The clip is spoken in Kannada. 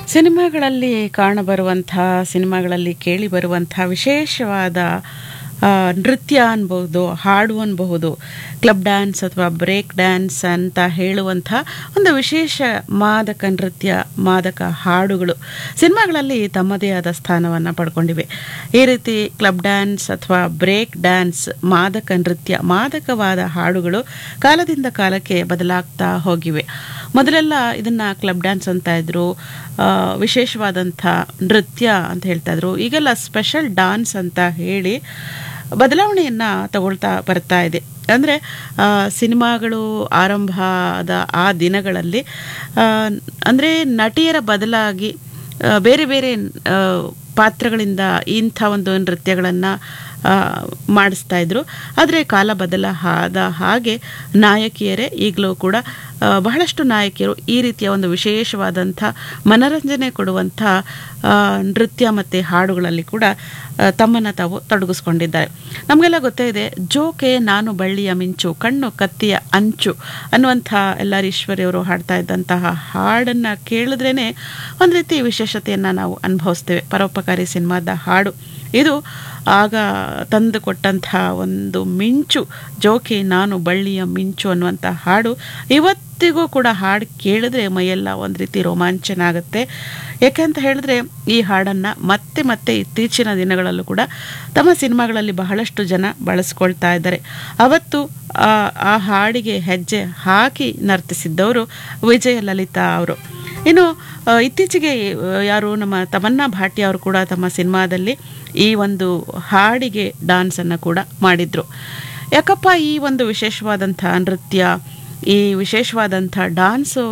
ಸಿನಿಮಾಗಳಲ್ಲಿ ಕಾಣಬರುವಂಥ ಸಿನಿಮಾಗಳಲ್ಲಿ ಕೇಳಿ ಬರುವಂಥ ವಿಶೇಷವಾದ ಆ, ನೃತ್ಯ ಅನ್ಬಹುದು ಹಾಡು ಅನ್ಬಹುದು ಕ್ಲಬ್ ಡ್ಯಾನ್ಸ್ ಅಥವಾ ಬ್ರೇಕ್ ಡ್ಯಾನ್ಸ್ ಅಂತ ಹೇಳುವಂಥ ಒಂದು ವಿಶೇಷ ಮಾದಕ ನೃತ್ಯ ಮಾದಕ ಹಾಡುಗಳು ಸಿನಿಮಾಗಳಲ್ಲಿ ತಮ್ಮದೇ ಆದ ಸ್ಥಾನವನ್ನು ಪಡ್ಕೊಂಡಿವೆ ಈ ರೀತಿ ಕ್ಲಬ್ ಡ್ಯಾನ್ಸ್ ಅಥವಾ ಬ್ರೇಕ್ ಡ್ಯಾನ್ಸ್ ಮಾದಕ ನೃತ್ಯ ಮಾದಕವಾದ ಹಾಡುಗಳು ಕಾಲದಿಂದ ಕಾಲಕ್ಕೆ ಬದಲಾಗ್ತಾ ಹೋಗಿವೆ ಮೊದಲೆಲ್ಲ ಇದನ್ನ ಕ್ಲಬ್ ಡ್ಯಾನ್ಸ್ ಅಂತ ಇದ್ರು ಆ, ವಿಶೇಷವಾದಂಥ ನೃತ್ಯ ಅಂತ ಹೇಳ್ತಾ ಇದ್ರು ಈಗೆಲ್ಲ ಸ್ಪೆಷಲ್ ಡಾನ್ಸ್ ಅಂತ ಹೇಳಿ ಬದಲಾವಣೆಯನ್ನ ತಗೊಳ್ತಾ ಬರ್ತಾ ಇದೆ ಅಂದರೆ ಸಿನಿಮಾಗಳು ಆರಂಭ ಆದ ಆ ದಿನಗಳಲ್ಲಿ ಅಂದರೆ ನಟಿಯರ ಬದಲಾಗಿ ಆ, ಬೇರೆ ಬೇರೆ ಆ, ಪಾತ್ರಗಳಿಂದ ಇಂಥ ಒಂದು ನೃತ್ಯಗಳನ್ನು ಮಾಡಿಸ್ತಾ ಇದ್ರು ಆದರೆ ಕಾಲ ಬದಲ ಆದ ಹಾಗೆ ನಾಯಕಿಯರೇ ಈಗಲೂ ಕೂಡ ಆ, ಬಹಳಷ್ಟು ನಾಯಕಿಯರು ಈ ರೀತಿಯ ಒಂದು ವಿಶೇಷವಾದಂಥ ಮನರಂಜನೆ ಕೊಡುವಂಥ ಆ, ನೃತ್ಯ ಮತ್ತು ಹಾಡುಗಳಲ್ಲಿ ಕೂಡ ಆ, ತಮ್ಮನ್ನು ತಾವು ತೊಡಗಿಸ್ಕೊಂಡಿದ್ದಾರೆ ನಮಗೆಲ್ಲ ಗೊತ್ತೇ ಇದೆ ಜೋಕೆ ನಾನು ಬಳ್ಳಿಯ ಮಿಂಚು ಕಣ್ಣು ಕತ್ತಿಯ ಅಂಚು ಅನ್ನುವಂಥ ಎಲ್ಲಾರ್ ಈಶ್ವರಿಯವರು ಹಾಡ್ತಾ ಇದ್ದಂತಹ ಹಾಡನ್ನು ಕೇಳಿದ್ರೇ ಒಂದು ರೀತಿ ವಿಶೇಷತೆಯನ್ನು ನಾವು ಅನುಭವಿಸ್ತೇವೆ ಪರೋಪಕಾರಿ ಸಿನಿಮಾದ ಹಾಡು ಇದು ಆಗ ತಂದು ಕೊಟ್ಟಂಥ ಒಂದು ಮಿಂಚು ಜೋಕೆ ನಾನು ಬಳ್ಳಿಯ ಮಿಂಚು ಅನ್ನುವಂಥ ಹಾಡು ಇವತ್ತಿಗೂ ಕೂಡ ಹಾಡು ಕೇಳಿದ್ರೆ ಮೈಯೆಲ್ಲ ಒಂದು ರೀತಿ ರೋಮಾಂಚನ ಆಗುತ್ತೆ ಯಾಕೆಂತ ಹೇಳಿದ್ರೆ ಈ ಹಾಡನ್ನು ಮತ್ತೆ ಮತ್ತೆ ಇತ್ತೀಚಿನ ದಿನಗಳಲ್ಲೂ ಕೂಡ ತಮ್ಮ ಸಿನಿಮಾಗಳಲ್ಲಿ ಬಹಳಷ್ಟು ಜನ ಬಳಸ್ಕೊಳ್ತಾ ಇದ್ದಾರೆ ಅವತ್ತು ಆ ಆ ಹಾಡಿಗೆ ಹೆಜ್ಜೆ ಹಾಕಿ ನರ್ತಿಸಿದ್ದವರು ವಿಜಯ ಲಲಿತಾ ಅವರು ಇನ್ನು ಆ, ಇತ್ತೀಚೆಗೆ ಆ, ಯಾರು ನಮ್ಮ ತಮನ್ನಾ ಭಾಟಿ ಅವರು ಕೂಡ ತಮ್ಮ ಸಿನಿಮಾದಲ್ಲಿ ಈ ಒಂದು ಹಾಡಿಗೆ ಡಾನ್ಸನ್ನು ಕೂಡ ಮಾಡಿದ್ರು ಯಾಕಪ್ಪ ಈ ಒಂದು ವಿಶೇಷವಾದಂಥ ನೃತ್ಯ ಈ ವಿಶೇಷವಾದಂಥ ಡಾನ್ಸು